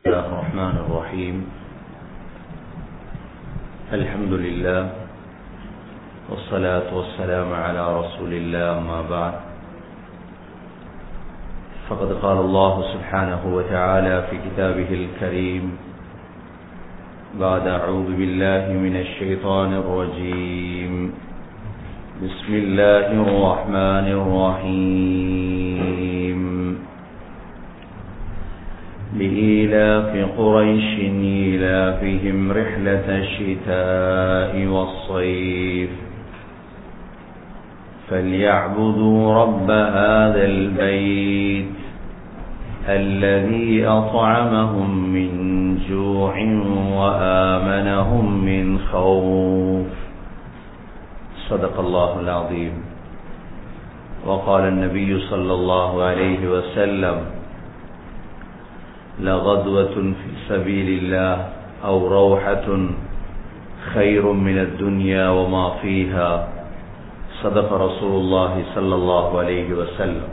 الله الرحمن الرحيم الحمد لله والصلاة والسلام على رسول الله ما بعد فقد قال الله سبحانه وتعالى في كتابه الكريم بعد أعوذ بالله من الشيطان الرجيم بسم الله الرحمن الرحيم لإيلاف قريش إيلافهم رحلة الشتاء والصيف فليعبدوا رب هذا البيت الذي أطعمهم من جوع وآمنهم من خوف صدق الله العظيم وقال النبي صلى الله عليه وسلم لغدوة في سبيل الله أو روحة خير من الدنيا وما فيها صدق رسول الله صلى الله عليه وسلم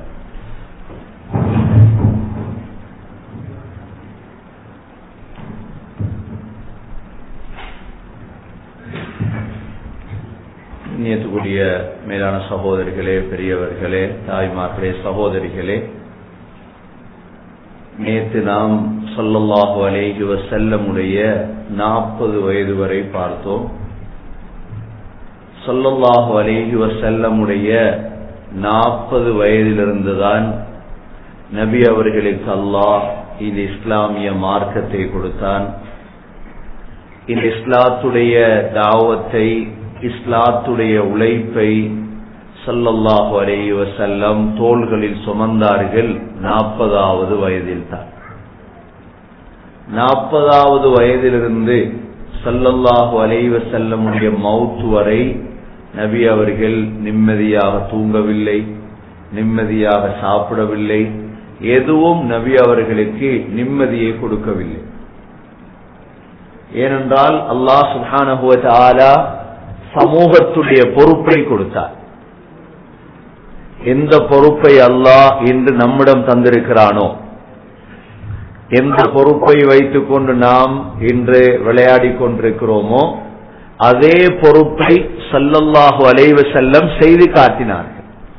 நியத்துக்குரிய மேலான சகோதரிகளே பெரியவர்களே தாய்மார்களே சகோதரிகளே நேற்று நாம் சொல்லல்லாஹு அலேஹி வசல்லமுடைய நாற்பது வயது வரை பார்த்தோம் சொல்லல்லாஹு அலேஹி வசல்லமுடைய நாற்பது வயதிலிருந்துதான் நபி அவர்களுக்கு அல்லாஹ் இந்த இஸ்லாமிய மார்க்கத்தை கொடுத்தான் இந்த இஸ்லாத்துடைய தாவத்தை இஸ்லாத்துடைய உழைப்பை சல்லல்லாஹு அலேஹி வசல்லம் தோள்களில் சுமந்தார்கள் நாற்பதாவது வயதில் தான் நாற்பதாவது வயதிலிருந்து சல்லல்லாஹு அலேஹி வசல்லமுடைய மவுத் வரை நபி அவர்கள் நிம்மதியாக தூங்கவில்லை நிம்மதியாக சாப்பிடவில்லை எதுவும் நபி அவர்களுக்கு நிம்மதியை கொடுக்கவில்லை ஏனென்றால் அல்லாஹ் சுஹானஹுவ ஆலா சமூகத்துடைய பொறுப்பை கொடுத்தார் எந்த பொறுப்பை அல்லாஹ் இன்று நம்மிடம் தந்திருக்கிறானோ எந்த பொறுப்பை வைத்துக் கொண்டு நாம் இன்று விளையாடி கொண்டிருக்கிறோமோ அதே பொறுப்பை சல்லல்லாஹு அலைவ செல்லம் செய்து காட்டினார்கள்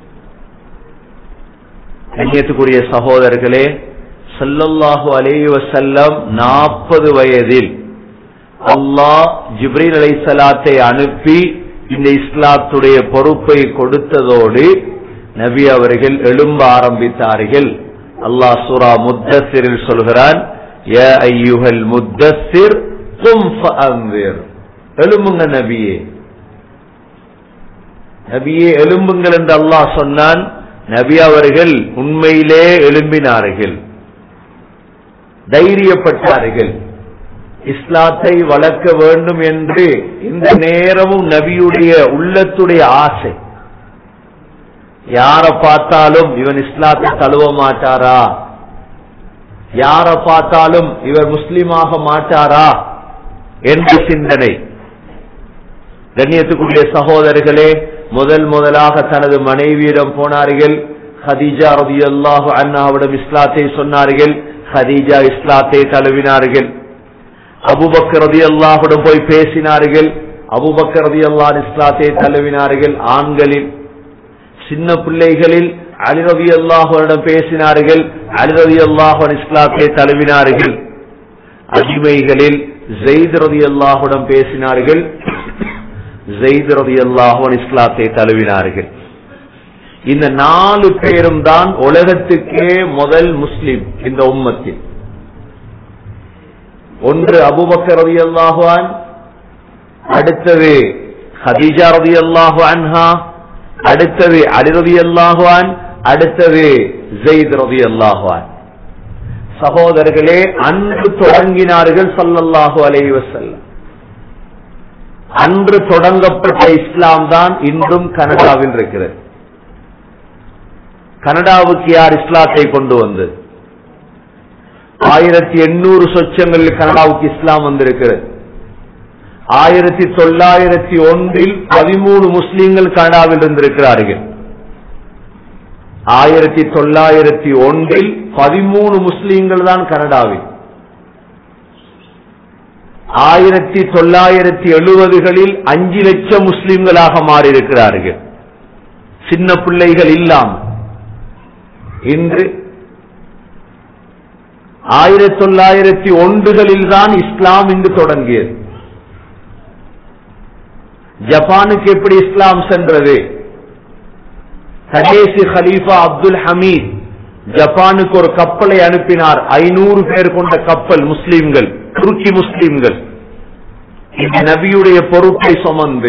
கண்ணியத்துக்குரிய சகோதரர்களே சல்லல்லாஹு அலைவ செல்லம் நாற்பது வயதில் அல்லாஹ் ஜிப்ரீல் அலை சலாத்தை அனுப்பி இந்த இஸ்லாத்துடைய பொறுப்பை கொடுத்ததோடு நபி அவர்கள் எழும்ப ஆரம்பித்தார்கள் அல்லாஹ் சூரா முத்தசிரில் சொல்கிறான் முத்தசிர் எழும்புங்க நபியே நபியே எழும்புங்கள் என்று அல்லாஹ் சொன்னான் நபி அவர்கள் உண்மையிலே எழும்பினார்கள் தைரியப்பட்டார்கள் இஸ்லாத்தை வளர்க்க வேண்டும் என்று இந்த நேரமும் நபியுடைய உள்ளத்துடைய ஆசை யார பார்த்தாலும் இவன் இஸ்லாத்தை தழுவ மாட்டாரா யார பார்த்தாலும் இவர் முஸ்லீமாக மாட்டாரா என்ற சிந்தனை கண்ணியத்துக்குரிய சகோதரர்களே முதல் முதலாக தனது மனைவியிடம் போனார்கள் ஹதீஜா ரதி அல்லாஹு அண்ணாவிடம் இஸ்லாத்தை சொன்னார்கள் ஹதீஜா இஸ்லாத்தை தழுவினார்கள் அபுபக்கர் ரதி அல்லாஹுடன் போய் பேசினார்கள் அபுபக்கர் ரதி அல்லாஹ் இஸ்லாத்தை தழுவினார்கள் ஆண்களில் சின்ன பிள்ளைகளில் அலிரவி அல்லாஹுடன் பேசினார்கள் அலிரவி அல்லாஹுடன் இஸ்லாத்தை தழுவினார்கள் அடிமைகளில் ஜெயித் ரதி அல்லாஹுடன் பேசினார்கள் ஜெயித் ரதி அல்லாஹுடன் இஸ்லாத்தை தழுவினார்கள் இந்த நாலு பேரும் தான் உலகத்துக்கே முதல் முஸ்லிம் இந்த உம்மத்தில் ஒன்று அபுபக்கர் ரதி அல்லாஹுவான் அடுத்தது ஹதீஜா ரதி அல்லாஹு அன்ஹா அடுத்தது அலிரதி அல்லாஹுவான் அடுத்தது ஜெயித் ரதி அல்லாஹுவான் சகோதரர்களே அன்று தொடங்கினார்கள் சல்லல்லாஹு அலைஹி வஸல்லம் அன்று தொடங்கப்பட்ட இஸ்லாம் தான் இன்றும் கனடாவில் இருக்கிறது கனடாவுக்கு யார் இஸ்லாத்தை கொண்டு வந்தது ஆயிரத்தி எண்ணூறு சொச்சங்களில் கனடாவுக்கு இஸ்லாம் வந்திருக்கிறது ஆயிரத்தி தொள்ளாயிரத்தி ஒன்றில் பதிமூணு முஸ்லீம்கள் கனடாவில் இருந்திருக்கிறார்கள் ஆயிரத்தி தொள்ளாயிரத்தி ஒன்றில் பதிமூணு முஸ்லீம்கள் தான் கனடாவில் ஆயிரத்தி தொள்ளாயிரத்தி எழுபதுகளில் அஞ்சு லட்சம் முஸ்லிம்களாக மாறியிருக்கிறார்கள் சின்ன பிள்ளைகள் இல்லாம் இன்று ஆயிரத்தி தொள்ளாயிரத்தி ஒன்றுகளில் தான் இஸ்லாம் இங்கு தொடங்கியது ஜப்பானுக்கு எப்படி இஸ்லாம் சென்றது கடைசி ஹலீஃபா அப்துல் ஹமீத் ஜப்பானுக்கு ஒரு கப்பலை அனுப்பினார் ஐநூறு பேர் கொண்ட கப்பல் முஸ்லிம்கள் துருக்கி முஸ்லிம்கள் இந்த நபியுடைய பொறுப்பை சுமந்து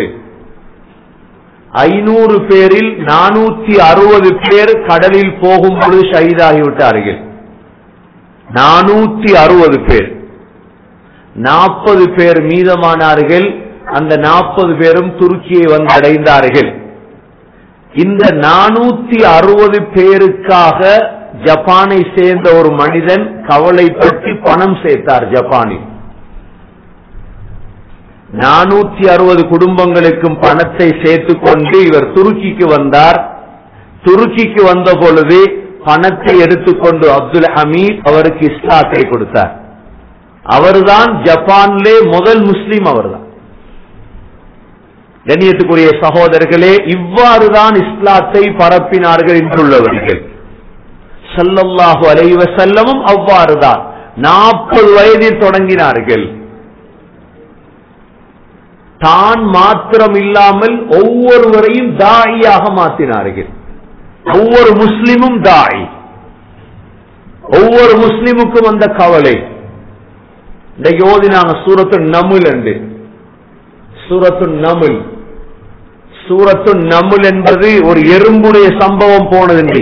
ஐநூறு பேரில் நானூத்தி அறுபது பேர் கடலில் போகும் பொழுது ஷஹீதாகிவிட்டார்கள் நானூத்தி அறுபது பேர் நாற்பது பேர் மீதமானார்கள் அந்த நாற்பது பேரும் துருக்கியை வந்து அடைந்தார்கள் இந்த நானூத்தி அறுபது பேருக்காக ஜப்பானை சேர்ந்த ஒரு மனிதன் கவலைப்பட்டு பணம் சேர்த்தார் ஜப்பானில் நானூத்தி அறுபது குடும்பங்களுக்கும் பணத்தை சேர்த்துக் கொண்டு இவர் துருக்கிக்கு வந்தார் துருக்கிக்கு வந்த பொழுது பணத்தை எடுத்துக்கொண்டு அப்துல் ஹமீத் அவருக்கு இஸ்லாத்தை கொடுத்தார் அவர்தான் ஜப்பானிலே முதல் முஸ்லீம் அவர்தான் கண்ணியத்துக்குரிய சகோதரர்களே இவ்வாறுதான் இஸ்லாத்தை பரப்பினார்கள் என்றுள்ளவர்கள் சல்லல்லாஹு அலைவ செல்லமும் அவ்வாறுதான் நாற்பது வயதில் தொடங்கினார்கள் தான் மாத்திரம் இல்லாமல் ஒவ்வொருவரையும் தாயியாக மாற்றினார்கள் ஒவ்வொரு முஸ்லிமும் தாய் ஒவ்வொரு முஸ்லிமுக்கும் அந்த கவலை இந்த யோதி நாங்க சூரத்து நமுல் என்று சூரத்து நமுல் சூரத்து நமுல் என்பது ஒரு எறும்புடைய சம்பவம் போனதின்றி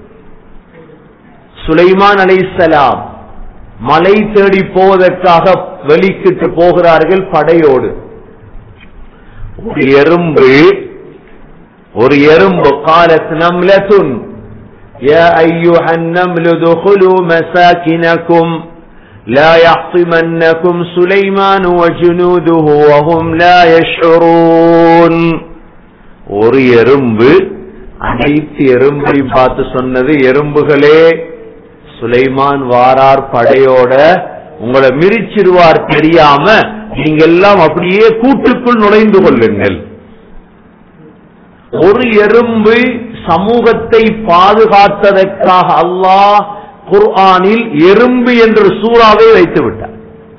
சுலைமான் அலைசலாம் மலை தேடி போவதற்காக வெளிக்கிட்டு போகிறார்கள் படையோடு ஒரு எறும்பு ஒரு எறும்பு காலத் நம்லத்துன் يا أيها النمل ادخلوا مساكنكم لا يحطمنكم سليمان وجنوده وهم لا يشعرون ஒரு எறும்பு அனைத்து எறும்பை பார்த்து சொன்னது எறும்புகளே சுலைமான் வாரார் படையோட உங்களை மிரிச்சிருவார் தெரியாம நீங்க எல்லாம் அப்படியே கூட்டுக்குள் நுழைந்து கொள்ளுங்கள் ஒரு எறும்பு சமூகத்தை பாதுகாத்ததற்காக அல்லாஹ் குர்ஆனில் எறும்பு என்ற சூறாவை வைத்து விட்டார்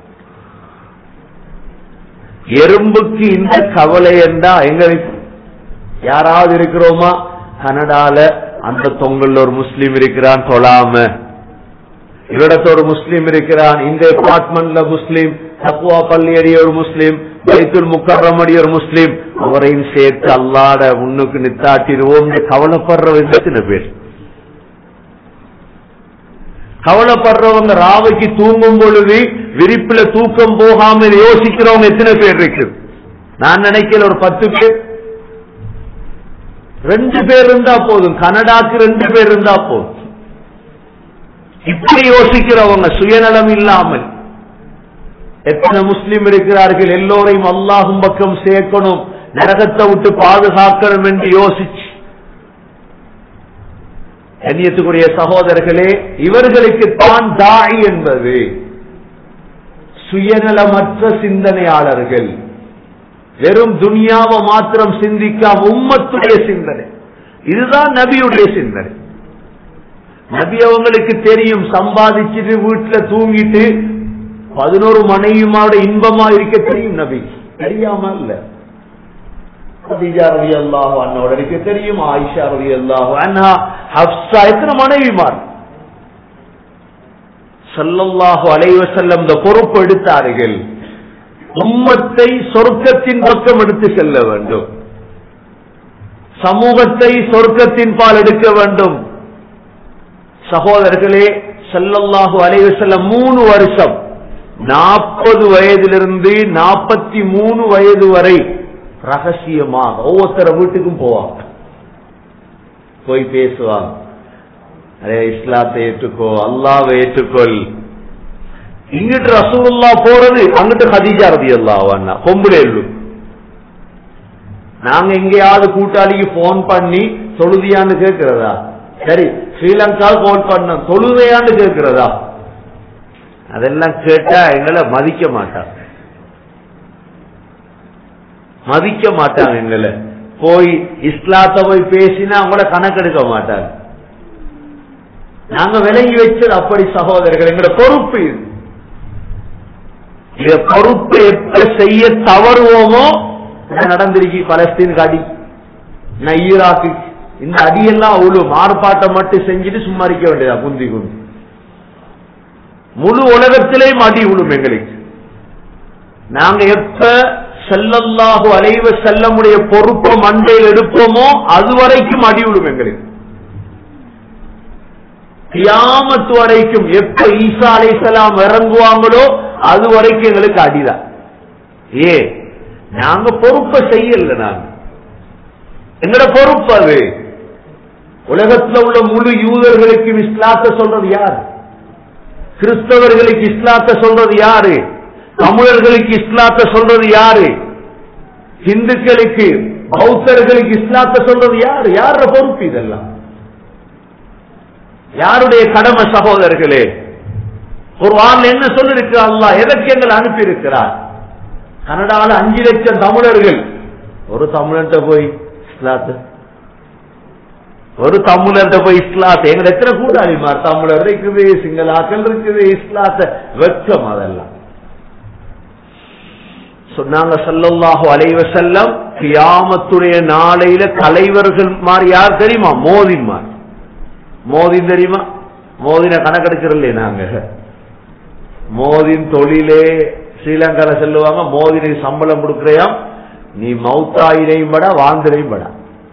எறும்புக்கு இந்த கவலை என்றா எங்க யாராவது இருக்கிறோமா கனடால அந்த தொங்கல்ல ஒரு முஸ்லீம் இருக்கிறான் தொழாம இவ்விடத்த ஒரு முஸ்லீம் இருக்கிறான் இந்த அபார்ட்மெண்ட்ல முஸ்லீம் தக்குவா பள்ளியடி ஒரு முஸ்லீம் பைத்துல் முக்கரமடி ஒரு முஸ்லீம் அவரையும் சேர்த்து அல்லாட முன்னுக்கு நித்தாட்டிடுவோம் கவலைப்படுற சில பேர் கவலைப்படுறவங்க ராவைக்கு தூங்கும் பொழுது விரிப்புல தூக்கம் போகாம யோசிக்கிறவங்க எத்தனை பேர் இருக்கு நான் நினைக்கிற ஒரு பத்து பேர் ரெண்டு பேர் இருந்தா போதும் கனடாக்கு ரெண்டு பேர் இருந்தா போதும் இப்படி யோசிக்கிறவங்க சுயநலம் இல்லாமல் எத்தனை முஸ்லிம் இருக்கிறார்கள் எல்லோரையும் அல்லாஹும் பக்கம் சேர்க்கணும் நரகத்தை விட்டு பாதுகாக்கணும் என்று யோசிச்சு கண்ணியத்துக்குரிய சகோதரர்களே இவர்களுக்கு தான் தாய் என்பது சுயநலமற்ற சிந்தனையாளர்கள் வெறும் துனியாவை மாத்திரம் சிந்திக்காம உம்மத்துடைய சிந்தனை இதுதான் நபியுடைய சிந்தனை நபி அவங்களுக்கு தெரியும் சம்பாதிச்சுட்டு வீட்டுல தூங்கிட்டு பதினோரு மனைவியோட இன்பமா இருக்க தெரியும் நபி தெரியாம இல்ல கதீஜா ரவி அல்லாஹு அண்ணோட இருக்க தெரியும் ஆயிஷா ரவி அல்லாஹு அண்ணா ஹப்சா எத்தனை மனைவிமார் சல்லல்லாஹு அலைவ செல்லம் இந்த பொறுப்பு எடுத்தார்கள் உம்மத்தை சொர்க்கத்தின் பக்கம் எடுத்து செல்ல வேண்டும் சமூகத்தை சொர்க்கத்தின் பால் எடுக்க வேண்டும் சகோதரர்களே செல்லல்லாஹு அலைவ செல்லம் மூணு வருஷம் நாற்பது வயதிலிருந்து நாற்பத்தி மூணு வயது வரை ரகசியமாக ஒவ்வொருத்தர வீட்டுக்கும் போவாங்க போய் பேசுவாங்க அரே இஸ்லாத்தை ஏற்றுக்கோ அல்லாவை ஏற்றுக்கொள் இங்கிட்டு ரசூல்லா போறது அங்கிட்டு ஹதீஜா ரதி அல்லாவா கொம்புலேல்லு நாங்க எங்கேயாவது கூட்டாளிக்கு போன் பண்ணி தொழுதியான்னு கேட்கிறதா சரி ஸ்ரீலங்கா போன் பண்ண தொழுதையான்னு கேட்கிறதா அதெல்லாம் கேட்டா எங்களை மதிக்க மாட்டாங்க மதிக்க மாட்டாங்க எங்களை போய் இஸ்லாத்த போய் பேசினா அவங்கள கணக்கெடுக்க மாட்டாங்க நாங்க விளங்கி வச்சது அப்படி சகோதரர்கள் எங்களோட பொறுப்பு இது இந்த பொறுப்பை எப்ப செய்ய தவறுவோமோ நடந்திருக்கு பலஸ்தீன் அடி நான் ஈராக்கு இந்த அடியெல்லாம் உழும் ஆர்ப்பாட்டம் மட்டும் செஞ்சுட்டு சும்மா இருக்க வேண்டியதா குந்தி குந்தி முழு உலகத்திலேயும் அடி விழும் எங்களுக்கு நாங்க எப்ப செல்லல்லாஹு அலைவ செல்லமுடைய பொறுப்பை மண்டையில் எடுப்போமோ அது வரைக்கும் அடி விழும் எங்களுக்கு கியாமத்து வரைக்கும் எப்ப ஈசா அலைசலாம் இறங்குவாங்களோ அது வரைக்கும் எங்களுக்கு அடிதான் ஏ நாங்க பொறுப்பை செய்யல நாங்க எங்கட பொறுப்பு அது உலகத்தில் உள்ள முழு யூதர்களுக்கு இஸ்லாத்த சொல்றது யார் கிறிஸ்தவர்களுக்கு இஸ்லாத்த சொல்றது யாரு தமிழர்களுக்கு இஸ்லாத்த சொல்றது யாரு இந்துக்களுக்கு பௌத்தர்களுக்கு இஸ்லாத்த சொல்றது யாரு யார பொறுப்பு இதெல்லாம் யாருடைய கடமை சகோதரர்களே குர்ஆன் என்ன சொல்லிருக்கு அல்லாஹ் எதற்கு எங்களை அனுப்பி இருக்கிறார் கனடால அஞ்சு லட்சம் தமிழர்கள் ஒரு தமிழர்கிட்ட போய் இஸ்லாத்து ஒரு தமிழர்கிட்ட போய் இஸ்லாத்து எங்க எத்தனை கூட்டாளிமார் தமிழர் இருக்குது சிங்களாக்கள் இருக்குது இஸ்லாத்த வெட்கம் அதெல்லாம் சொன்னாங்க சல்லல்லாஹு அலைவ செல்லம் கியாமத்துடைய நாளையில தலைவர்கள் மாதிரி யார் தெரியுமா மோதின்மார் மோதின் தெரியுமா மோதின கணக்கெடுக்கிறல்ல நாங்க மோதின் தொழிலே ஸ்ரீலங்கால சொல்லுவாங்க மோதினை சம்பளம் கொடுக்கிறையாம் நீ மௌத்தாயினையும் பட வாழ்ந்தனையும் பட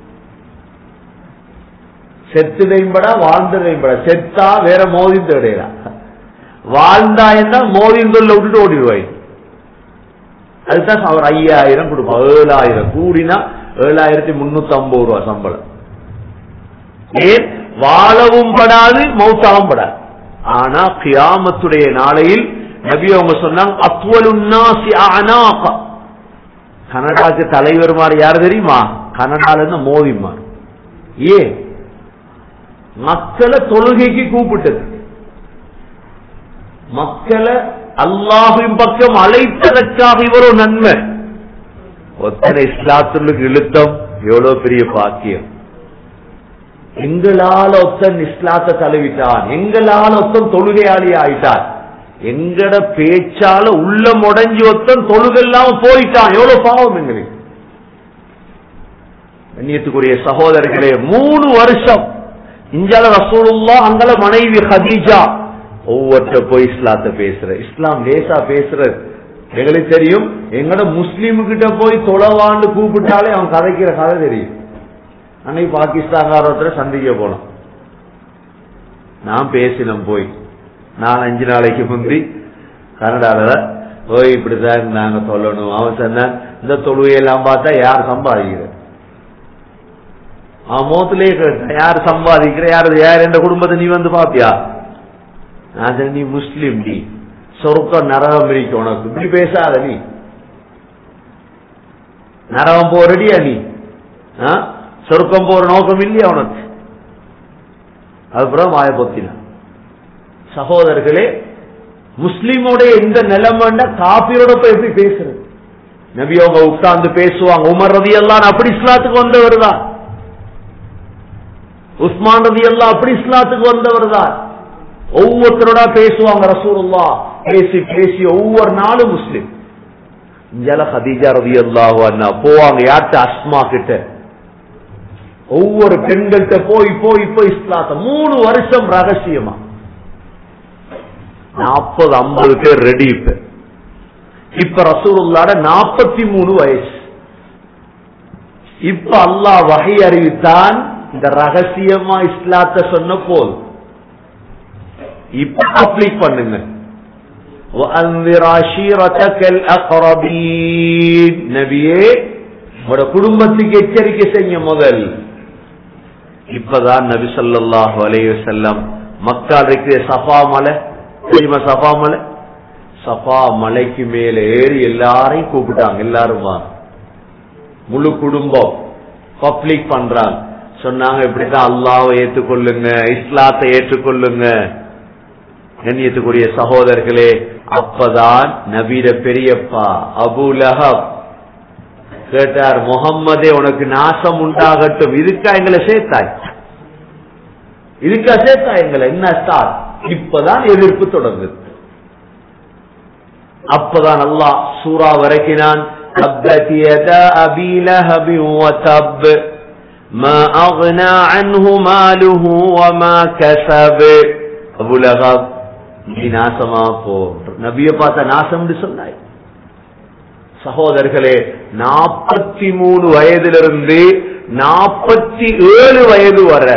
செத்துனையும் பட வாழ்ந்தனையும் பட செத்தா வேற மோதின் தேடையா வாழ்ந்தா என்ன மோதின் தொழில விட்டுட்டு ஓடிடுவாய் அதுதான் அவர் ஐயாயிரம் கொடுப்பான் ஏழாயிரம் கூடினா ஏழாயிரத்தி முன்னூத்தி ஐம்பது ரூபா சம்பளம் ஏன் வாழவும் படாது மௌத்தாவும் படாது ஆனா கியாமத்துடைய நாளையில் நபி அவங்க சொன்னாங்க அத்வலுன்னாசி அனாக கனடாக்கு தலைவர் யார் தெரியுமா கனடால இருந்து மோதிமார் ஏன் மக்களை தொழுகைக்கு கூப்பிட்டது மக்களை அல்லாஹின் பக்கம் அழைத்ததற்காக இவரோ நன்மை ஒத்தனை இஸ்லாத்துள்ளுக்கு இழுத்தம் எவ்வளவு பெரிய பாக்கியம் எங்களால ஒத்தன் இஸ்லாத்த தழுவிட்டான் எங்களால ஒத்தன் தொழுகையாளி ஆயிட்டான் எங்கட பேச்சால உள்ள முடஞ்சி ஒத்தன் தொழுகெல்லாம் போயிட்டான் எவ்வளவு பாவம் எங்களுக்கு கண்ணியத்துக்குரிய சகோதரர்களே மூணு வருஷம் இஞ்சால ரசூலுல்லா அங்கல மனைவி ஹதீஜா ஒவ்வொருத்த போய் இஸ்லாத்த பேசுற இஸ்லாம் லேசா பேசுறது எங்களுக்கு தெரியும் எங்கட முஸ்லீமு கிட்ட போய் தொலைவாண்டு கூப்பிட்டாலே அவன் கதைக்கிற கதை தெரியும் அன்னைக்கு பாகிஸ்தான்காரத்துல சந்திக்க போனோம் நான் பேசினேன் போய் நான் அஞ்சு நாளைக்கு முந்தி கனடால போய் இப்படிதான் நாங்க சொல்லணும் அவன் சொன்ன இந்த தொழுகையெல்லாம் பார்த்தா யார் சம்பாதிக்கிற அவன் மோத்திலே கேட்டேன் யார் சம்பாதிக்கிற யார் யார் என்ற குடும்பத்தை நீ வந்து பாப்பியா நான் சொன்னேன், நீ முஸ்லீம் நீ சொருக்கம் நரகம் இருக்கு உனக்கு இப்படி பேசாத நீ நரகம் போறடியா நீ ஆ? சொருக்கம் போற நோக்கம் இல்லையா உனக்கு அதுக்கப்புறம் வாய பொத்தினான் சகோதரர்களே முஸ்லீமோடைய இந்த நிலைமைன்னா காபிரோட போய் எப்படி பேசுறது நபி அவங்க உட்கார்ந்து பேசுவாங்க உமர் ரதி எல்லாம் அப்படி இஸ்லாத்துக்கு வந்தவர் தான் உஸ்மான் ரதி எல்லாம் அப்படி இஸ்லாத்துக்கு வந்தவர் தான் ஒவ்வொருத்தரோட பேசுவாங்க ரசூலுல்லா பேசி பேசி ஒவ்வொரு நாளும் முஸ்லிம் இஞ்சால ஹதீஜா ரதி அல்லாஹு அண்ணா போவாங்க யார்கிட்ட அஸ்மா கிட்ட ஒவ்வொரு பெண்கள்கிட்ட போய் போய் போய் இஸ்லாத்த மூணு வருஷம் ரகசியமா நாற்பது ஐம்பது பேர் ரெடி இப்ப இப்ப ரசூலுல்லாட நாற்பத்தி மூணு வயசு இப்ப அல்லாஹ் வகை அறிவித்தான் இந்த ரகசியமா இஸ்லாத்த சொன்ன போதும் இப்ப அப்ளிக் பண்ணுங்க وأنذر عشيرتك الأقربين நபியே உங்களோட குடும்பத்துக்கு எச்சரிக்கை செய்ய முதல் இப்பதான் நபி ஸல்லல்லாஹு அலைஹி வஸல்லம் மக்கா இருக்கிற சஃபா மலை தெரியுமா சஃபா மலை சஃபா மலைக்கு மேல ஏறி எல்லாரையும் கூப்பிட்டாங்க எல்லாரும் வா முழு குடும்பம் பப்ளிக் பண்றாங்க சொன்னாங்க இப்படிதான் அல்லாவை ஏற்றுக்கொள்ளுங்க இஸ்லாத்தை ஏற்றுக்கொள்ளுங்க கண்ணியத்துக்குரிய சகோதரர்களே அப்பதான் நபீர பெரியப்பா அபு லஹப் கேட்டார் முகம்மதே உனக்கு நாசம் உண்டாகட்டும் இதுக்கா எங்களை சேர்த்தாய் இதுக்கா சேர்த்தா எங்களை என்ன ஸ்டார் இப்பதான் எதிர்ப்பு தொடங்குது அப்பதான் அல்லாஹ் சூரா வரைக்கினான் تبت يدا أبي لهب وتب ما أغنى عنه ماله وما كسب அபு லஹப் நீ நாசமா போ நபிய பார்த்த நாசம் சொன்னாய் சகோதரர்களே நாற்பத்தி மூணு வயதிலிருந்து நாற்பத்தி ஏழு வயது வர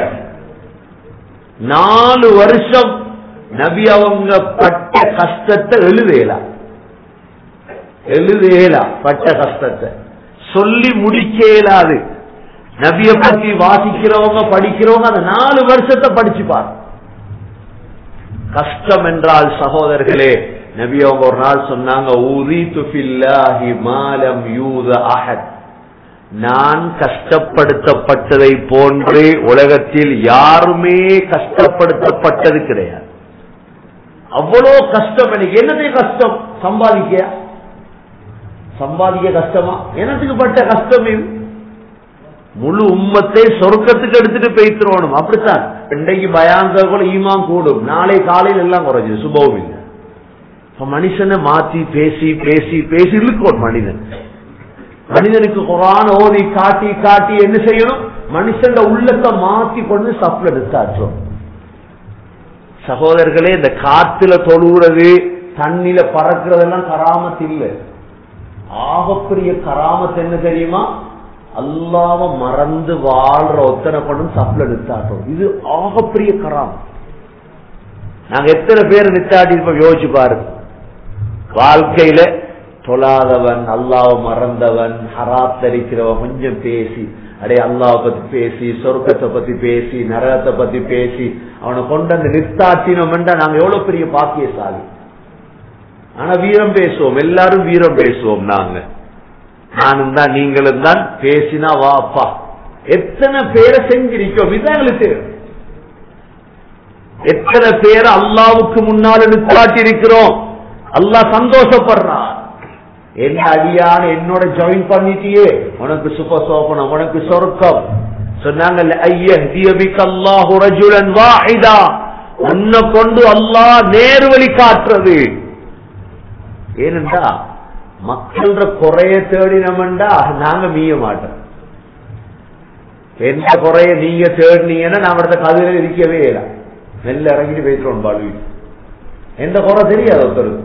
நாலு வருஷம் நபி அவங்க பட்ட கஷ்டத்தை எழுதேலா எழுதேலா பட்ட கஷ்டத்தை சொல்லி முடிக்க இயலாது நபிய பத்தி வாசிக்கிறவங்க படிக்கிறவங்க அந்த நாலு வருஷத்தை படிச்சுப்பார் கஷ்டம் என்றால் சகோதரர்களே நபி அவங்க ஒரு நாள் சொன்னாங்க "உதீத்து ஃபில்லாஹி மாலம் யூத அஹத் நான் கஷ்டப்படுத்தப்பட்டதை போன்று உலகத்தில் யாருமே கஷ்டப்படுத்தப்பட்டது கிடையாது அவ்வளோ கஷ்டம் எனக்கு என்னது கஷ்டம் சம்பாதிக்க சம்பாதிக்க கஷ்டமா எனத்துக்கு பட்ட கஷ்டம் இது முழு உம்மத்தை சொர்க்கத்துக்கு எடுத்துட்டு போய்த்துருவணும் அப்படித்தான் இன்றைக்கு பயாங்க கூட ஈமான் கூடும் நாளை காலையில் எல்லாம் குறைஞ்சது சுபவும் இல்லை இப்ப மனுஷனை மாத்தி பேசி பேசி பேசி இழுக்கும் மனிதன் மனிதனுக்கு குரான் ஓதி காட்டி காட்டி என்ன செய்யணும் மனுஷன் உள்ளத்தை மாத்தி கொண்டு சப்ல எடுத்தாச்சும் சகோதரர்களே இந்த காத்துல தொழுகிறது தண்ணில பறக்கிறதெல்லாம் கராமத்து இல்லை ஆகப்பெரிய கராமத்து என்ன தெரியுமா அல்லாவ மறந்து வாழ்ற ஒத்தனை கொண்டும் சப்ல நிறுத்தாட்டும் இது ஆகப்பெரிய கராம் நாங்க எத்தனை பேர் நிறுத்தாட்டி இருப்போம் யோசிச்சு பாருங்க வாழ்க்கையில தொழாதவன் அல்லாஹ் மறந்தவன் ஹராத்தரிக்கிறவன் கொஞ்சம் பேசி அடே அல்லாஹ் பத்தி பேசி சொர்க்கத்தை பத்தி பேசி நரகத்தை பத்தி பேசி அவனை கொண்டு அந்த நிறுத்தாட்டினோம் நாங்க எவ்வளவு பெரிய பாக்கியசாலி ஆனா வீரம் பேசுவோம் எல்லாரும் வீரம் பேசுவோம் நாங்க நானும் தான் நீங்களும் தான் பேசினா வாப்பா எத்தனை பேரை செஞ்சிருக்கோம் இதுதான் எங்களுக்கு தெரியும் எத்தனை பேரை அல்லாவுக்கு முன்னால் நிற்காட்டி இருக்கிறோம் அல்லாஹ் சந்தோஷப்படுறான் என்ன அடியான என்னோட ஜாயின் பண்ணிட்டியே உனக்கு சுப சோபனம் உனக்கு சொர்க்கம் சொன்னாங்கல்ல ஐயல்லாஹு ரஜுலன் வாஹிதா உன்னை கொண்டு அல்லாஹ் நேர்வழி காட்டுறது ஏனென்றா மக்கள்ற குறைய தேடினோம்டா நாங்க மீய மாட்டோம் எந்த குறைய நீங்க தேடினீங்கன்னா நான் அடுத்த கதையில இருக்கவே இல்லை மெல்ல இறங்கிட்டு போயிட்டுறோம் பாலு எந்த குறை தெரியாது ஒருத்தருக்கு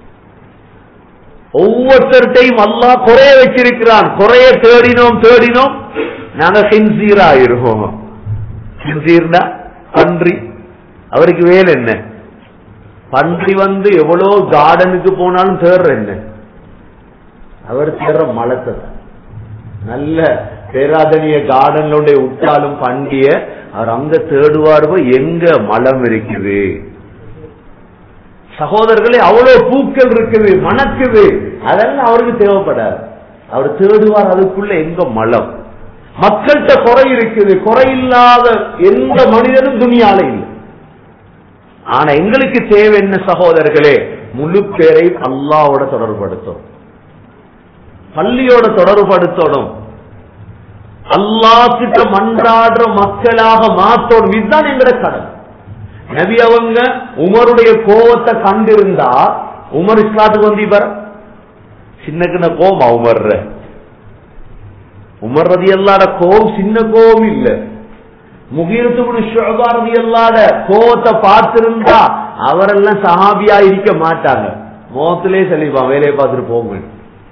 ஒவ்வொருத்தர்கிட்டையும் அல்லா குறைய வச்சிருக்கிறான் குறைய தேடினோம் தேடினோம் நாங்க ஹின்சீரா இருப்போம் ஹின்சீர்னா பன்றி அவருக்கு வேலை என்ன பன்றி வந்து எவ்வளவு கார்டனுக்கு போனாலும் தேடுற என்ன அவர் தேடுற மலத்தை நல்ல பேராதனிய கார்டன்ல விட்டாலும் பண்டிய அவர் அங்க தேடுவார் எங்க மலம் இருக்குது சகோதரர்களே அவ்வளவு பூக்கள் இருக்குது மணக்குது அதெல்லாம் அவருக்கு தேவைப்படாது அவர் தேடுவார் அதுக்குள்ள எங்க மலம் மக்கள்கிட்ட குறை இருக்குது குறை இல்லாத எந்த மனிதனும் துணியால இல்லை ஆனா எங்களுக்கு தேவை என்ன சகோதரர்களே முழு பேரை அல்லாவோட தொடர்படுத்தும் பள்ளியோட தொடர்படுத்தணும் அல்லா கிட்ட மன்றாடுற மக்களாக மாத்தோடும் இதுதான் எங்கட கடன் நபி அவங்க உமருடைய கோவத்தை கண்டிருந்தா உமர் இஸ்லாத்துக்கு வந்து இவர் சின்ன சின்ன கோவம் உமர் உமர் ரதி அல்லாட கோவம் சின்ன கோவம் இல்ல முகீரத்து ஷோபாரதி அல்லாட கோவத்தை பார்த்திருந்தா அவரெல்லாம் சஹாபியா இருக்க மாட்டாங்க மோத்திலே செல்லிப்பான் வேலையை பார்த்துட்டு போங்க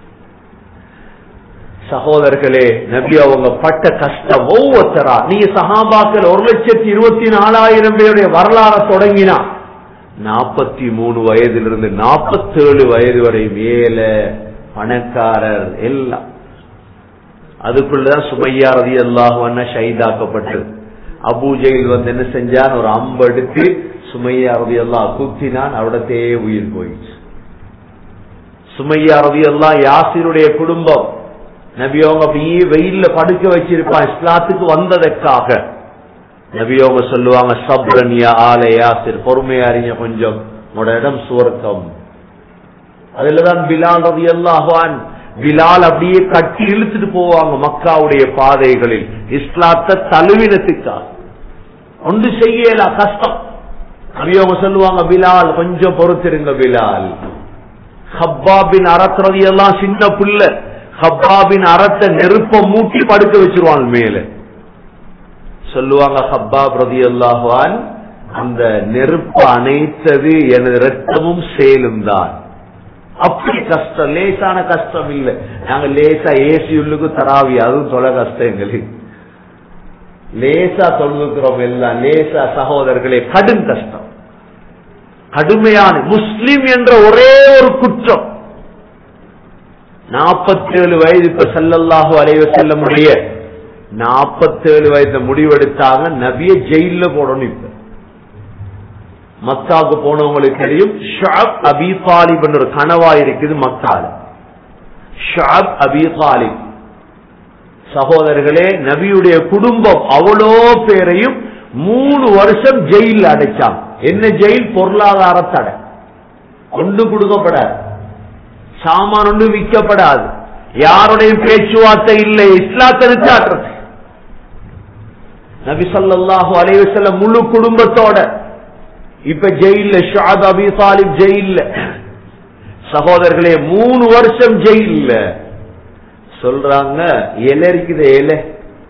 சகோதரர்களே நபி அவங்க பட்ட கஷ்டம் ஒவ்வொருத்தரா நீங்க சஹாபாக்கள் ஒரு லட்சத்தி இருபத்தி நாலாயிரம் பேருடைய வரலாறு தொடங்கினா நாற்பத்தி மூணு வயதிலிருந்து நாற்பத்தேழு வயது வரை மேல பணக்காரர் எல்லாம் அதுக்குள்ளதான் சுமையா ரதி அல்லாஹ் ஷைதாக்கப்பட்டது அபூஜையில் வந்து என்ன செஞ்சான் ஒரு அம்பு எடுத்து சுமையா ரதி அல்லாஹ் குத்தினான் அவடத்தே உயிர் போயிடுச்சு சுமையா ரதி அல்லாஹ் யாசிருடைய குடும்பம் நபியோங்க அப்படியே வெயில்ல படுக்க வச்சிருப்பான் இஸ்லாத்துக்கு வந்ததற்காக நபியோங்க சொல்லுவாங்க சப்ரனியா ஆலை யாசிர் பொறுமையா அறிஞ கொஞ்சம் உங்களோட இடம் சுவர்க்கம் அதுலதான் பிலால் ரவி அல்லாஹான் பிலால் அப்படியே கட்டி இழுத்துட்டு போவாங்க மக்காவுடைய பாதைகளில் இஸ்லாத்தை தழுவினத்துக்காக ஒன்று செய்யல கஷ்டம் அவங்க சொல்லுவாங்க பிலால் கொஞ்சம் பொறுத்திருங்க பிலால் ஹப்பாபின் அறத்துறது எல்லாம் சின்ன புள்ள ஹப்பாபின் அறத்தை நெருப்ப மூட்டி படுக்க வச்சிருவான் மேல சொல்லுவாங்க ஹப்பாப் ரதி அல்லாஹான் அந்த நெருப்பு அணைத்தது எனது ரத்தமும் சேலும் தான் அப்படி கஷ்டம் லேசான கஷ்டம் இல்ல நாங்க லேசா ஏசி உள்ளுக்கு தராவி அதுவும் தொலை கஷ்டம் எங்களுக்கு லேசா தொழுகிறோம் எல்லாம் லேசா சகோதரர்களே கடும் கஷ்டம் கடுமையான முஸ்லிம் என்ற ஒரே ஒரு குற்றம் நாற்பத்தேழு வயது இப்ப செல்லல்லாஹு அலைவ செல்ல முடிய நாற்பத்தேழு வயது முடிவெடுத்தாங்க நபிய ஜெயில போடணும் இப்ப மக்காவுக்கு போனவங்களுக்கு தெரியும் ஷாப் அபி தாலிப் என்ற ஒரு கனவா இருக்குது மக்கால ஷாப் அபி தாலிப் சகோதரர்களே நபியுடைய குடும்பம் அவ்வளோ பேரையும் மூணு வருஷம் ஜெயில் அடைச்சாங்க என்ன ஜெயில் பொருளாதார தடை ஒன்று கொடுக்கப்படாது சாமான் ஒன்று விற்கப்படாது யாருடைய பேச்சுவார்த்தை இல்லை இஸ்லாத்தை காட்டுறது நபி ஸல்லல்லாஹு அலைஹி வஸல்லம் முழு குடும்பத்தோட இப்ப ஜெயில்ல ஷாத் அபி தாலிப் ஜெயில்ல சகோதரர்களே மூணு வருஷம் ஜெயில்ல சொல்றாங்க இலை இருக்குது இலை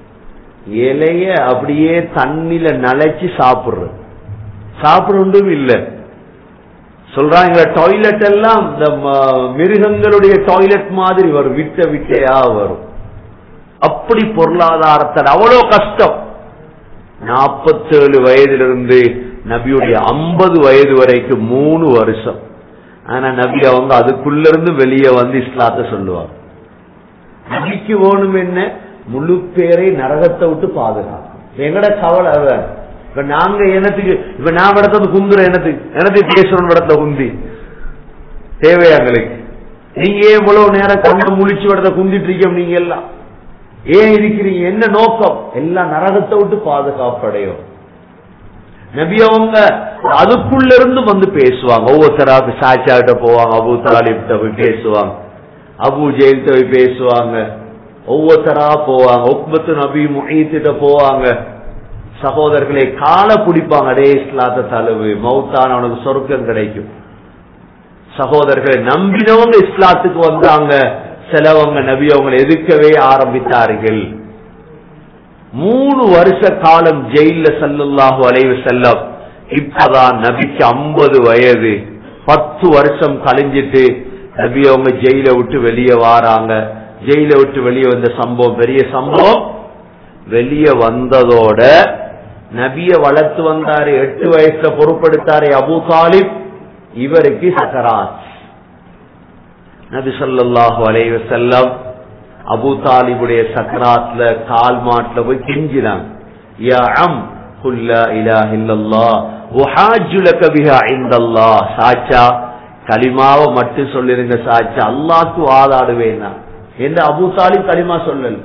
இலைய அப்படியே தண்ணில நனைச்சு சாப்பிடுறது சாப்பிடணும் இல்ல சொல்றாங்க டாய்லெட் எல்லாம் இந்த ம- மிருகங்களுடைய டாய்லெட் மாதிரி வரும் விட்ட விட்டையா வரும் அப்படி பொருளாதாரத்தில் அவ்வளவு கஷ்டம் நாற்பத்தேழு வயதிலிருந்து நபியுடைய ஐம்பது வயது வரைக்கும் மூணு வருஷம் ஆனா நபி அவங்க அதுக்குள்ள இருந்து வெளியே வந்து இஸ்லாத்தை சொல்லுவாங்க நபிக்கு வேணும் என்ன முழு பேரை நரகத்தை விட்டு பாதுகாக்கும் எங்கட கவலை அதான் இப்ப நாங்க எனத்துக்கு இப்ப நான் இடத்துல குந்துற எனத்துக்கு எனத்துக்கு பேசணும் இடத்துல குந்தி தேவையா எங்களுக்கு நீங்க ஏன் இவ்வளவு நேரம் கண்ணை முழிச்சு இடத்த குந்திட்டு இருக்கோம் நீங்க எல்லாம் ஏன் இருக்கிறீங்க என்ன நோக்கம் எல்லாம் நரகத்தை விட்டு பாதுகாப்படையும் நபி அவங்க அதுக்குள்ள இருந்து வந்து பேசுவாங்க ஒவ்வொருத்தராக்கு சாச்சாட்ட போவாங்க அபு தாலிப்ட போய் பேசுவாங்க அபு ஜெயில்கிட்ட போய் பேசுவாங்க ஒவ்வொருத்தரா போவாங்க ஒப்பத்து நபி முஹீத்திட்ட போவாங்க சகோதரர்களை காலை பிடிப்பாங்க அடே இஸ்லாத்த தழுவு மௌத்தான அவனுக்கு சொர்க்கம் கிடைக்கும் சகோதரர்களை நம்பினவங்க இஸ்லாத்துக்கு வந்தாங்க சிலவங்க நபி அவங்களை எதிர்க்கவே ஆரம்பித்தார்கள் மூணு வருஷ காலம் ஜெயில சல்லுல்லாஹு அலைவு செல்லம் இப்பதான் நபிக்கு ஐம்பது வயது பத்து வருஷம் கழிஞ்சிட்டு நபி அவங்க ஜெயில விட்டு வெளியே வாராங்க ஜெயில விட்டு வெளியே வந்த சம்பவம் பெரிய சம்பவம் வெளியே வந்ததோட நபிய வளர்த்து வந்தாரு எட்டு வயசுல பொறுப்படுத்தாரு அபு தாலிப் இவருக்கு சக்கராத் நபி ஸல்லல்லாஹு அலைஹி வஸல்லம் அபு தாலிபுடைய சக்கராத்ல கால் மாட்டுல போய் கெஞ்சினாங்க யா அம் குல் லா இலாஹ இல்லல்லாஹ் உஹாஜ்ஜு லக பிஹா இந்தல்லாஹ் சாச்சா கலிமாவை மட்டும் சொல்லிருங்க சாச்சா அல்லாஹ்க்கு வாதாடுவேன் நான் என்று அபு தாலிப் கலிமா சொல்லல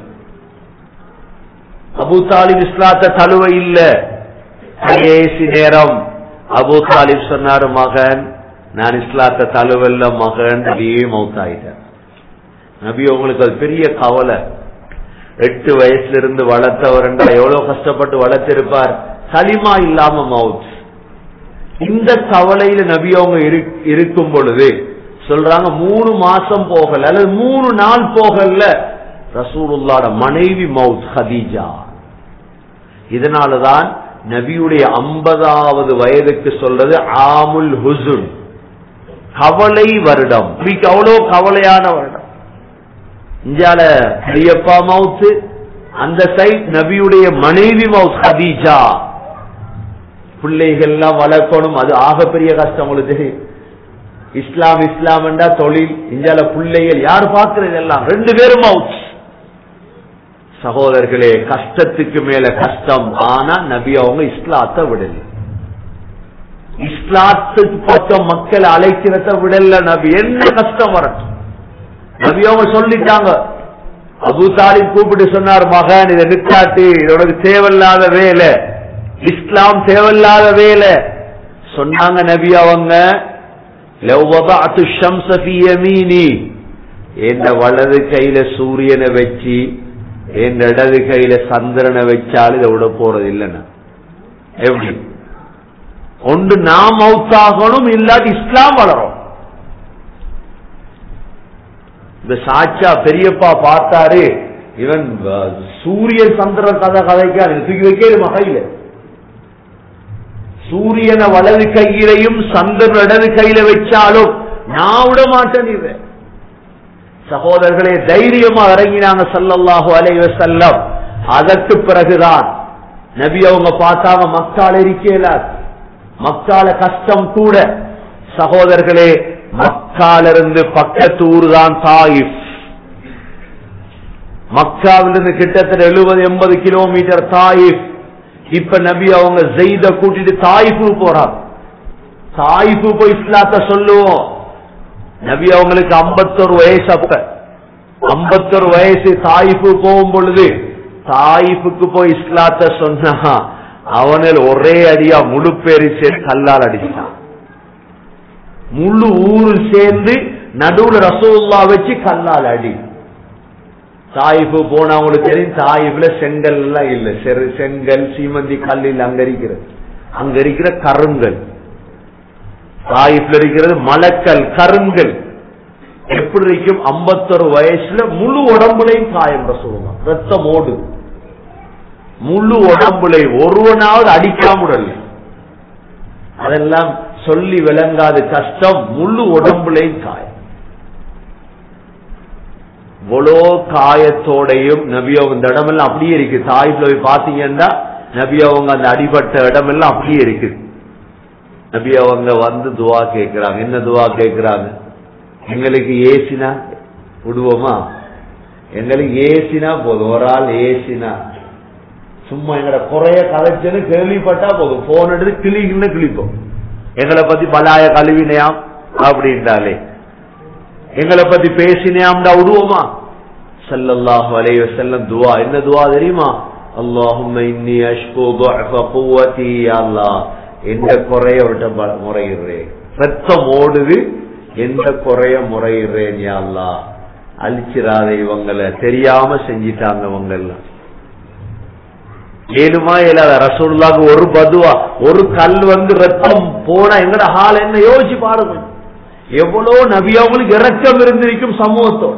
அபு தாலிப் இஸ்லாத்த தழுவ இல்ல கடைசி நேரம் அபு தாலிப் சொன்னாரு மகன் நான் இஸ்லாத்த தழுவல்ல மகன் அப்படியே மௌத்தாயிட்டேன் நபி உங்களுக்கு அது பெரிய கவலை எட்டு வயசுல இருந்து வளர்த்தவர் என்றால் எவ்வளவு கஷ்டப்பட்டு வளர்த்திருப்பார் களிமா இல்லாம மவுத் இந்த கவலையில நபி அவங்க இரு- இருக்கும் பொழுது சொல்றாங்க மூணு மாசம் போகல அல்லது மூணு நாள் போகல ரசூலுல்லாட மனைவி மவுத் ஹதீஜா இதனாலதான் நபியுடைய ஐம்பதாவது வயதுக்கு சொல்றது ஆமுல் ஹுசுன் கவலை வருடம் நபிக்கு அவ்வளவு கவலையான வருடம் இந்தியால பெரியப்பா மவுத்து அந்த சைட் நபியுடைய மனைவி மவுத் ஹதீஜா பிள்ளைகள்லாம் வளர்க்கணும் அது ஆகப்பெரிய கஷ்டம் உங்களுக்கு தெரியும். இஸ்லாம் இஸ்லாம் என்றா தொழில் இந்தியால பிள்ளைகள் யார் பார்க்கிறது எல்லாம் ரெண்டு பேரும் மவுத் சகோதரர்களே கஷ்டத்துக்கு மேல கஷ்டம் ஆனா நபி அவங்க இஸ்லாத்தை விடல இஸ்லாத்துக்கு பக்கம் மக்களை அழைக்கிறத விடல நபி என்ன கஷ்டம் வரட்டும் நபி அவங்க சொல்லிட்டாங்க அபு தாலிப் கூப்பிட்டு சொன்னார் மகன் இதை நிற்காட்டு இது உனக்கு தேவையில்லாத வேலை இஸ்லாம் தேவையில்லாத வேலை சொன்னாங்க நபி அவங்க "லவ் வதஅத்து ஷம்ஸ ஃபீ யமீனி", என் வலது கையில சூரியனை வச்சு என் இடது கையில சந்திரனை வச்சாலும் இதை விட போறது இல்லைன்னா எப்படி ஒன்று நாம் மவுத்தாகணும் இல்லாட்டி இஸ்லாம் வளரும் இந்த சாச்சா பெரியப்பா பார்த்தாரு இவன் அஹ், சூரியன் சந்திரன் கதை கதைக்காரு தூக்கி வைக்கல மகையில சூரியனை வலது கையிலையும் சந்திரன் இடது கையில வச்சாலும் நான் விட மாட்டேன் இவன் சகோதரர்களே தைரியமா இறங்கினாங்க ஸல்லல்லாஹு அலைஹி வஸல்லம் அதற்கு பிறகுதான் நபி அவங்க பார்த்தாங்க மக்கால இருக்கல மக்கால கஷ்டம் கூட சகோதரர்களே மக்கால இருந்து பக்கத்து ஊர் தான் தாயிஃப் மக்காவிலிருந்து கிட்டத்தட்ட எழுபது எண்பது கிலோமீட்டர் தாயிஃப் இப்ப நபி அவங்க ஜெய்த கூட்டிட்டு தாயிஃபு போறாங்க தாயிஃபு போய் இஸ்லாத்த சொல்லுவோம் நபி அவங்களுக்கு 51 வயசு அப்ப 51 வயசு தாயிஃபு போகும் பொழுது தாயிஃபுக்கு போய் இஸ்லாத்த சொன்னா அவனில் ஒரே அடியா முழு பேரு சேர்ந்து கல்லால் அடிச்சான் முழு ஊரு சேர்ந்து நடுவுல ரசூல்லா வச்சு கல்லால் அடி தாயிப்பு போனா அவங்களுக்கு தெரியும் தாயிப்புல செங்கல் எல்லாம் இல்ல செரு செங்கல் சீமந்தி கல் இல்ல அங்க இருக்கிறது அங்க இருக்கிற கருங்கல் தாயிப்ல இருக்கிறது மலக்கல் கருங்கல் எப்படி இருக்கும் 51 வயசுல முழு உடம்புலையும் காயம் சொல்லுவாங்க ரத்தம் ஓடு முழு உடம்புலை ஒருவனாவது அடிக்காமுடல் அதெல்லாம் சொல்லி விளங்காத கஷ்டம் முழு உடம்புலையும் காயம் இவ்வளோ காயத்தோடையும் நபி அவங்க இந்த இடமெல்லாம் அப்படியே இருக்கு தாய்ப்புல போய் பாத்தீங்கன்னா நபி அவங்க அந்த அடிபட்ட இடமெல்லாம் அப்படியே இருக்குது நபி அவங்க வந்து துவா கேட்கிறாங்க என்ன துவா கேட்கிறாங்க எங்களுக்கு ஏசினா விடுவோமா எங்களுக்கு ஏசினா போதும் ஒரு ஆள் ஏசினா சும்மா எங்கட குறைய கதைச்சுன்னு கேள்விப்பட்டா போதும் போன் எடுத்து கிளின்னு கிளிப்போம் எங்களை பத்தி பலாய கழுவினையாம் அப்படின்றாலே எங்களை பத்தி பேசினேம்டா விடுவோமா ஸல்லல்லாஹு அலைஹி வஸல்லம் துவா என்ன துவா தெரியுமா அல்லாஹும்ம இன்னி அஷ்கு ضعف قوتي யா அல்லாஹ் எந்த குறைய விட்ட ப- முறையிடுறேன் ரத்தம் ஓடுது எந்த குறைய முறையிடுறேன் யா அல்லாஹ் அழிச்சிராத இவங்களை தெரியாம செஞ்சிட்டாங்க இவங்க எல்லாம் ஏழுமா இல்லாத ரசூலுல்லாஹ்க்கு ஒரு பதுவா ஒரு கல் வந்து ரத்தம் போனா எங்கட ஹால் என்ன யோசிச்சு பாருங்க எவ்வளவு நபி அவங்களுக்கு இறக்கம் இருந்திருக்கும் சமூகத்தோட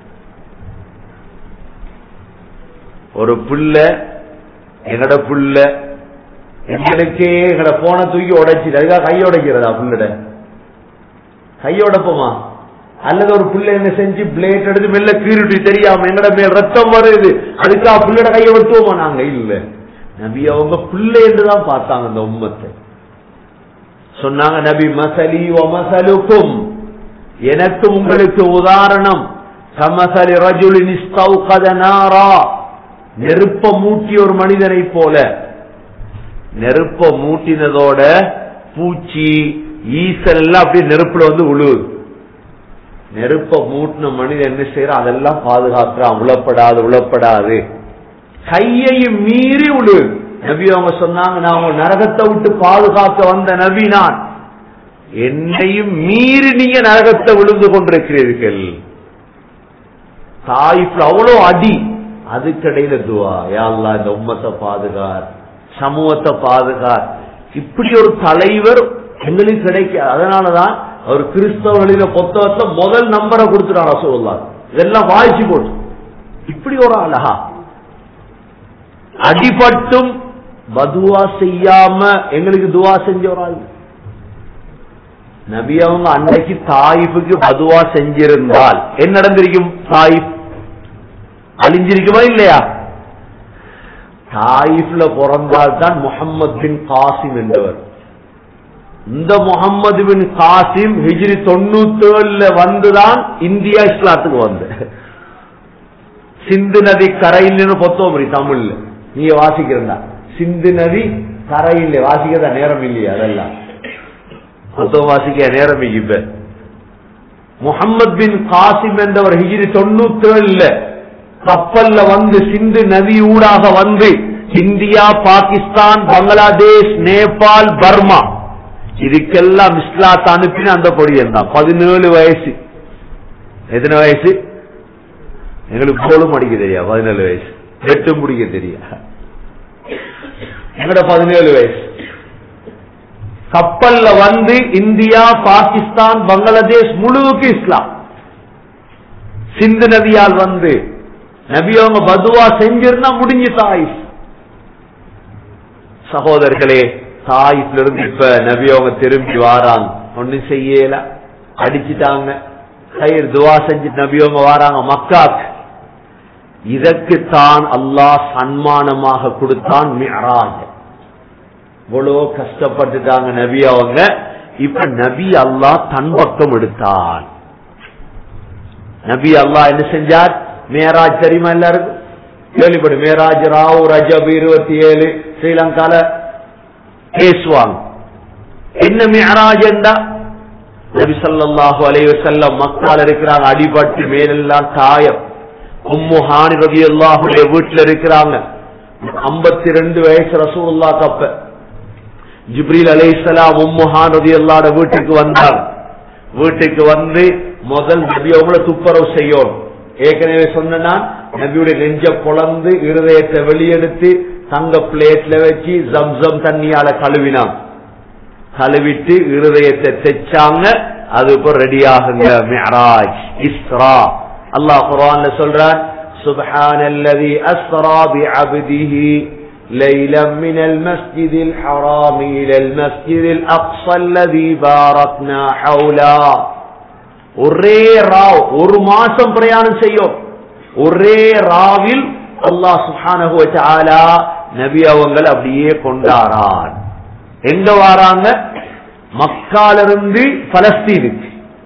ஒரு புள்ள எங்கட புள்ள எங்களுக்கே எங்கட போன தூக்கி உடைச்சு அதுக்காக கை உடைக்கிறதா புள்ளட கை உடைப்போமா அல்லது ஒரு புள்ள என்ன செஞ்சு பிளேட் எடுத்து மெல்ல கீறிட்டு தெரியாம எங்கட மேல் ரத்தம் வருது அதுக்காக புள்ளட கையை வெட்டுவோமா நாங்க இல்ல நபி அவங்க பிள்ளை என்றுதான் பார்த்தாங்க அந்த உம்மத்தை சொன்னாங்க நபி மசலி வ மசலுக்கும் எனக்கும் உங்களுக்கு உதாரணம் கமசலி ரஜுலின் இஸ்தௌகத நாரா நெருப்ப மூட்டிய ஒரு மனிதனை போல நெருப்ப மூட்டினதோட பூச்சி ஈசல் எல்லாம் அப்படியே நெருப்புல வந்து விழுவுது நெருப்ப மூட்டின மனிதன் என்ன செய்யறான் அதெல்லாம் பாதுகாக்கிறான் உளப்படாது உளப்படாது கையையும் மீறி விழு நபி அவங்க சொன்னாங்க நான் உங்க நரகத்தை விட்டு பாதுகாக்க வந்த நபி நான் என்னையும் மீறி நீங்க நரகத்தை விழுந்து கொண்டிருக்கிறீர்கள் தாய்ப்புல அவ்வளோ அடி அதுக்கடையில துவா யா அல்லாஹ் இந்த உம்மத்தை பாதுகார் சமூகத்தை பாதுகார் இப்படி ஒரு தலைவர் எங்களுக்கு கிடைக்காது அதனாலதான் அவர் கிறிஸ்தவர்களில புத்தகத்துல முதல் நம்பரை கொடுத்துட்டாங்க சொல்லலாம் இதெல்லாம் வாய்ச்சி போட்டு இப்படி ஒரு அழகா அடிபட்டும் பதுவா செய்யாம எங்களுக்கு துவா செஞ்ச ஒரு ஆள் நபி அவங்க அன்னைக்கு தாயிஃபுக்கு பதுவா செஞ்சிருந்தால் என்ன நடந்திருக்கும் தாயிஃப் அழிஞ்சிருக்குமா இல்லையா தாயிஃப்ல பிறந்தால் தான் முகமது பின் காசிம் என்பவர் இந்த முகமது பின் காசிம் ஹிஜ்ரி தொண்ணூத்தி ஏழுல வந்துதான் இந்தியா இஸ்லாத்துக்கு வந்து சிந்து நதி கரையில் பொத்தோமரி தமிழ்ல நீங்க வாசிக்கிறா சிந்து நதி கரையில் வாசிக்கிறதா நேரம் இல்லையா அதெல்லாம் புத்தகம் வாசிக்க நேரம் இப்ப முகமது பின் காசிம் என்றவர் ஹிஜ்ரி தொண்ணூத்தி ஏழுல கப்பல்ல வந்து சிந்து நதி ஊடாக வந்து இந்தியா பாகிஸ்தான் பங்களாதேஷ் நேபாள் பர்மா இதுக்கெல்லாம் இஸ்லாத் அனுப்பின அந்த பொடியன் தான் பதினேழு வயசு எத்தனை வயசு எங்களுக்கு போலும் அடிக்க தெரியா பதினேழு வயசு எட்டும் பிடிக்க தெரியா எங்கட பதினேழு வயசு கப்பல்ல வந்து இந்தியா பாகிஸ்தான் பங்களாதேஷ் முழுவுக்கு இஸ்லாம் சிந்து நதியால் வந்து நபி அவங்க பதுவா செஞ்சிருந்தா முடிஞ்சு தாயிஃப் சகோதரர்களே தாயிஃப்ல இருந்து இப்ப நபி அவங்க திரும்பி வாராங்க ஒண்ணும் செய்யல அடிச்சிட்டாங்க கயிறு துவா செஞ்சு நபி அவங்க வாராங்க மக்காக்கு இதற்குத்தான் அல்லாஹ் சன்மானமாக கொடுத்தான் மியராஜ் இவ்வளவு கஷ்டப்பட்டுட்டாங்க நபி அவங்க இப்ப நபி அல்லாஹ் தன் பக்கம் எடுத்தான் நபி அல்லாஹ் என்ன செஞ்சார் மேராஜ் தெரியுமா எல்லாருக்கும் கேள்விப்படு மேராஜ் ராவ் ரஜப் இருபத்தி ஏழு ஸ்ரீலங்கால பேசுவாங்க என்ன மேராஜ் என்றா நபி ஸல்லல்லாஹு அலைஹி வஸல்லம் மக்கால இருக்கிறாங்க அடிபட்டு மேலெல்லாம் காயம் உம்மு ஹானி ரலியல்லாஹு வீட்டுல இருக்கிறாங்க 52 ரெண்டு வயசு ரசூலுல்லாஹ் கப்ப ஜிப்ரீல் அலைஹிஸ்ஸலாம் உம்மு ஹான் ரலியல்லாஹு வீட்டுக்கு வந்தாங்க வீட்டுக்கு வந்து முதல் நபி அவங்கள துப்புரவு செய்யணும் ஏற்கனவே சொன்னா நபியுடைய நெஞ்ச பொளந்து இருதயத்தை வெளியெடுத்து தங்க பிளேட்ல வச்சு ஜம்சம் தண்ணியால கழுவினான் கழுவிட்டு இருதயத்தை தைச்சாங்க அது இப்போ ரெடி ஆகுங்க மியராஜ் இஸ்ரா அல்லாஹ் குர்ஆன்ல சொல்றான் سبحان الذي أسرى بعبده ليلا من المسجد الحرام إلى المسجد الأقصى الذي باركنا حوله ஒரே ராவ் ஒரு மாசம் பிரயாணம் செய்யும் ஒரே ராவில் அல்லாஹ் சுப்ஹானஹு வ தஆலா நபி அவங்கள் அப்படியே கொண்டாரான் எங்க வாராங்க மக்காலிருந்து பலஸ்தீனுக்கு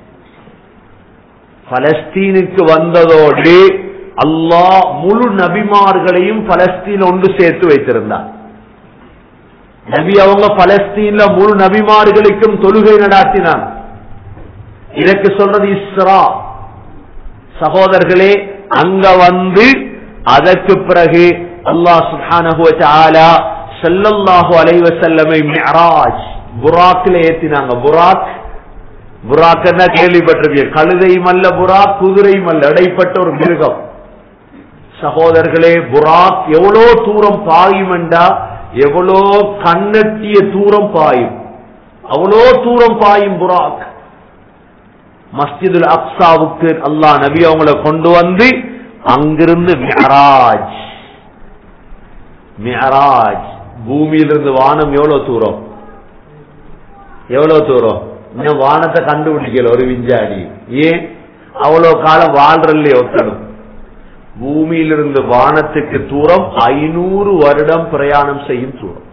பலஸ்தீனுக்கு வந்ததோடு அல்லாஹ் முழு நபிமார்களையும் பலஸ்தீன் ஒன்று சேர்த்து வைத்திருந்தார் நபி அவங்க பலஸ்தீன்ல முழு நபிமார்களுக்கும் தொழுகை நடாத்தினான் இதற்கு சொல்றது இஸ்ரா சகோதரர்களே அங்க வந்து அதற்கு பிறகு அல்லாஹ் சுப்ஹானஹு வ தஆலா ஸல்லல்லாஹு அலைஹி வஸல்லமை மிஅராஜ் புராக்ல ஏத்தினாங்க புராக் புராக் என்ன கேள்விப்பட்டிருப்பீங்க கழுதையும் அல்ல புராக் குதிரையும் அல்ல இடைப்பட்ட ஒரு மிருகம் சகோதரர்களே புராக் எவ்வளோ தூரம் பாயும் என்றா எவ்வளோ கண்ணெட்டிய தூரம் பாயும் அவ்வளோ தூரம் பாயும் புராக் மஸ்ஜிதுல் அக்ஸாவுக்கு அல்லாஹ் நபி அவங்களை கொண்டு வந்து அங்கிருந்து மியராஜ் மியராஜ் பூமியிலிருந்து வானம் எவ்வளவு தூரம் எவ்வளவு தூரம் இன்னும் வானத்தை கண்டுபிடிக்கல ஒரு விஞ்ஞானி ஏன் அவ்வளவு காலம் வாழ்றல்லே ஒத்தணும் பூமியிலிருந்து வானத்துக்கு தூரம் ஐநூறு வருடம் பிரயாணம் செய்யும் தூரம்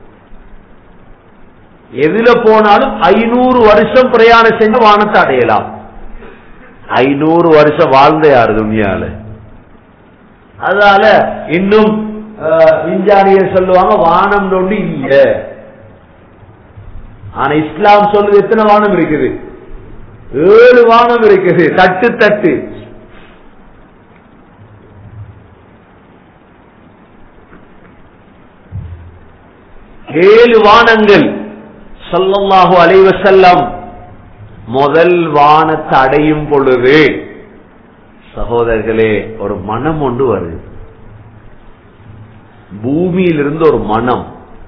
எதுல போனாலும் ஐநூறு வருஷம் பிரயாணம் செஞ்சு வானத்தை அடையலாம் ஐநூறு வருஷம் வாழ்ந்த யாரு துணியால அதனால இன்னும் அஹ், விஞ்ஞானிகள் சொல்லுவாங்க வானம் ஒன்று இல்ல ஆனா இஸ்லாம் சொல்லுது எத்தனை வானம் இருக்குது ஏழு வானம் இருக்குது தட்டு தட்டு ஏழு வானங்கள் ஸல்லல்லாஹு அலைஹி வஸல்லம் முதல் வானத்தை அடையும் பொழுது சகோதரர்களே ஒரு மனம் ஒன்று வருது பூமியிலிருந்து ஒரு மனம்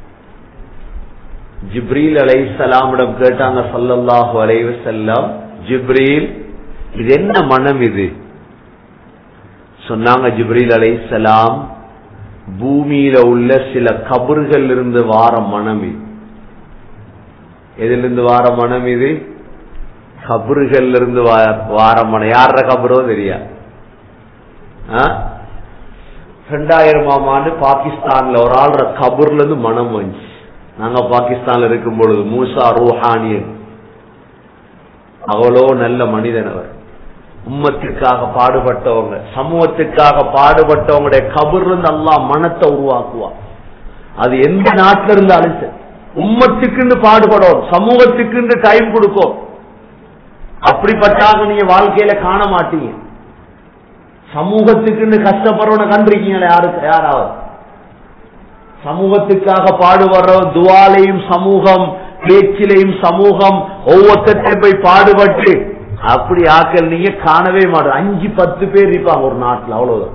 ஜிப்ரீல் அலைஹிஸ்ஸலாமிடம் கேட்டாங்க ஸல்லல்லாஹு அலைஹி வஸல்லம் ஜிப்ரீல் இது என்ன மனம் இது சொன்னாங்க ஜிப்ரீல் அலைஹிஸ்ஸலாம் பூமியில உள்ள சில கபர்கள் இருந்து வார மனம் இது எதிலிருந்து வார மனம் இது கபறுகள் இருந்து வா- வார மனம் யார கபரோ தெரியா ஆ? ரெண்டாயிரமாம் ஆண்டு பாகிஸ்தான்ல ஒரு ஆள்ற கபர்ல இருந்து மனம் வந்துச்சு நாங்க பாகிஸ்தான்ல இருக்கும் பொழுது மூசா ரூஹானியன் அவ்வளோ நல்ல மனிதன் அவர் உம்மத்துக்காக பாடுபட்டவங்க சமூகத்துக்காக பாடுபட்டவங்களுடைய கபர்ல இருந்து அல்லாஹ் மனத்தை உருவாக்குவான் அது எந்த நாட்டில இருந்தாலும் சரி உம்மத்துக்குன்னு பாடுபடும் சமூகத்துக்குன்னு டைம் கொடுக்கும் அப்படிப்பட்டாக நீங்க வாழ்க்கையில காண மாட்டீங்க சமூகத்துக்குன்னு கஷ்டப்படுறவன கண்டிருக்கீங்களா யாருக்கு யாராவது சமூகத்துக்காக பாடுபடுற துவாலையும் சமூகம் பேச்சிலையும் சமூகம் ஒவ்வொருத்தையும் போய் பாடுபட்டு அப்படி ஆக்கள் நீங்க காணவே மாட்டோம் அஞ்சு பத்து பேர் இருப்பாங்க ஒரு நாட்டில் அவ்வளவுதான்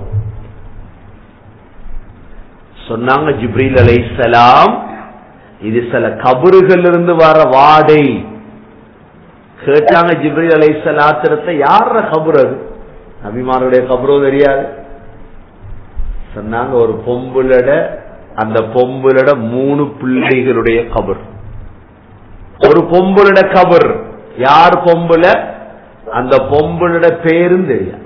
சொன்னாங்க ஜிப்ரீல் அலைசலாம் இது சில கபறுகள் இருந்து வர வாடை கேட்டாங்க ஜிப்ரீல் அலைசலாத்திரத்தை யார கபர் அது நபிமாருடைய கபரோ தெரியாது சொன்னாங்க ஒரு பொம்புலட அந்த பொம்புலட மூணு பிள்ளைகளுடைய கபர் ஒரு பொம்புலட கபர் யார் பொம்புல அந்த பொம்புலட பேரும் தெரியாது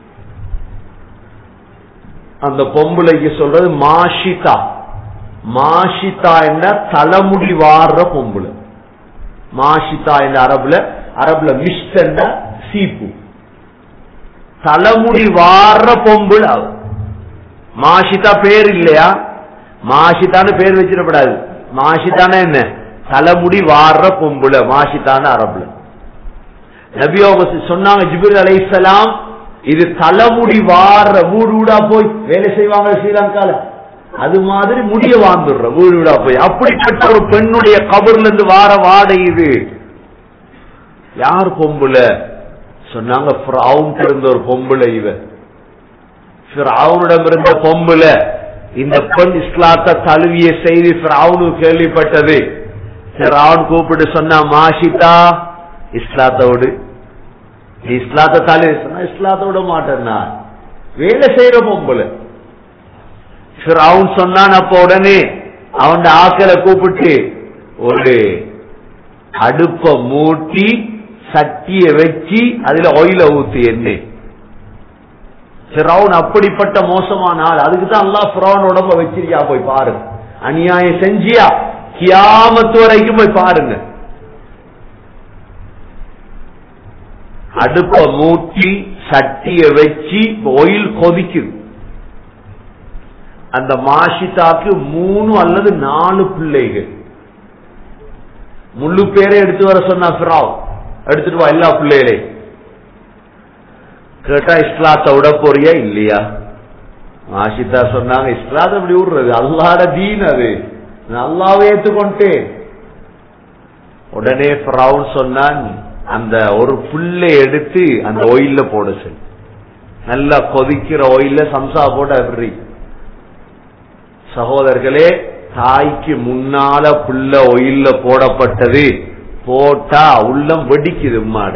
அந்த பொம்புளைக்கு சொல்றது மாஷிதா மாஷிதா என்ற தலைமுடி வாடுற பொம்புல மாஷிதா என்ற அரபுல அரபுல மிஸ்ட் என்ற சீப்பு தலைமுடி வாடுற பொம்புல அவ. மாஷிதா பேர் இல்லையா மாஷிதான்னு பேர் வச்சிடப்படாது மாஷிதான என்ன தலைமுடி வாடுற பொம்புல மாஷிதான அரபுல நபி அவங்க சொன்னாங்க ஜிபிர் அலைசலாம் இது தலைமுடி வாடுற வீடு வீடா போய் வேலை செய்வாங்க ஸ்ரீலங்கால அது மாதிரி முடிய வாழ்ந்துடுற வீடு வீடா போய் அப்படிப்பட்ட ஒரு பெண்ணுடைய கபர்ல இருந்து வார வாடை இது யார் பொம்புல சொன்னாங்க ஃபிரௌன் இருந்த ஒரு பொம்புல இவ ஃபிரௌனிடம் இருந்த பொம்புல இந்த பெண் இஸ்லாத்தை தழுவிய செய்தி ஃபிரௌனு கேள்விப்பட்டது ஃபிரௌன் கூப்பிட்டு சொன்னா மாஷிதா இஸ்லாத்தோடு நீ இஸ்லாத்தை தழுவி சொன்னா இஸ்லாத்தை விட மாட்டேன் நான் வேலை செய்யற பொம்புல ஃபிரௌன் சொன்னான் அப்ப உடனே அவன் ஆக்களை கூப்பிட்டு ஒரு அடுப்ப மூட்டி சட்டிய வச்சு அதுல ஒயில ஊத்து எண்ணெய் ஃபிரௌன் அப்படிப்பட்ட மோசமான ஆள் அதுக்கு தான் அல்லாஹ் ஃபிரௌன் உடம்ப வச்சிருக்கியா போய் பாருங்க அநியாயம் செஞ்சியா கியாமத்து வரைக்கும் போய் பாருங்க அடுப்ப மூட்டி சட்டிய வச்சு ஒயில் கொதிக்குது அந்த மாஷிதாக்கு மூணு அல்லது நாலு பிள்ளைகள் முழு பேரை எடுத்து வர சொன்னா ஃபிராவ் எடுத்துட்டு வா எல்லா பிள்ளைகளையும் கேட்டா இஸ்லாத்தை விட போறியா இல்லையா ஆஷிதா சொன்னாங்க இஸ்லாத்தை அப்படி விடுறது அல்லாட தீன் அது நான் அல்லாவை ஏத்துக்கொண்டேன் உடனே ஃபிரௌன் சொன்னான் அந்த ஒரு புல்லை எடுத்து அந்த ஒயில்ல போட சொல்லி நல்லா கொதிக்கிற ஒயில்ல சம்சா போட்ட எப்படி சகோதரர்களே தாய்க்கு முன்னால புல்ல ஒயில்ல போடப்பட்டது போட்டா உள்ளம் வெடிக்குது உம்மாட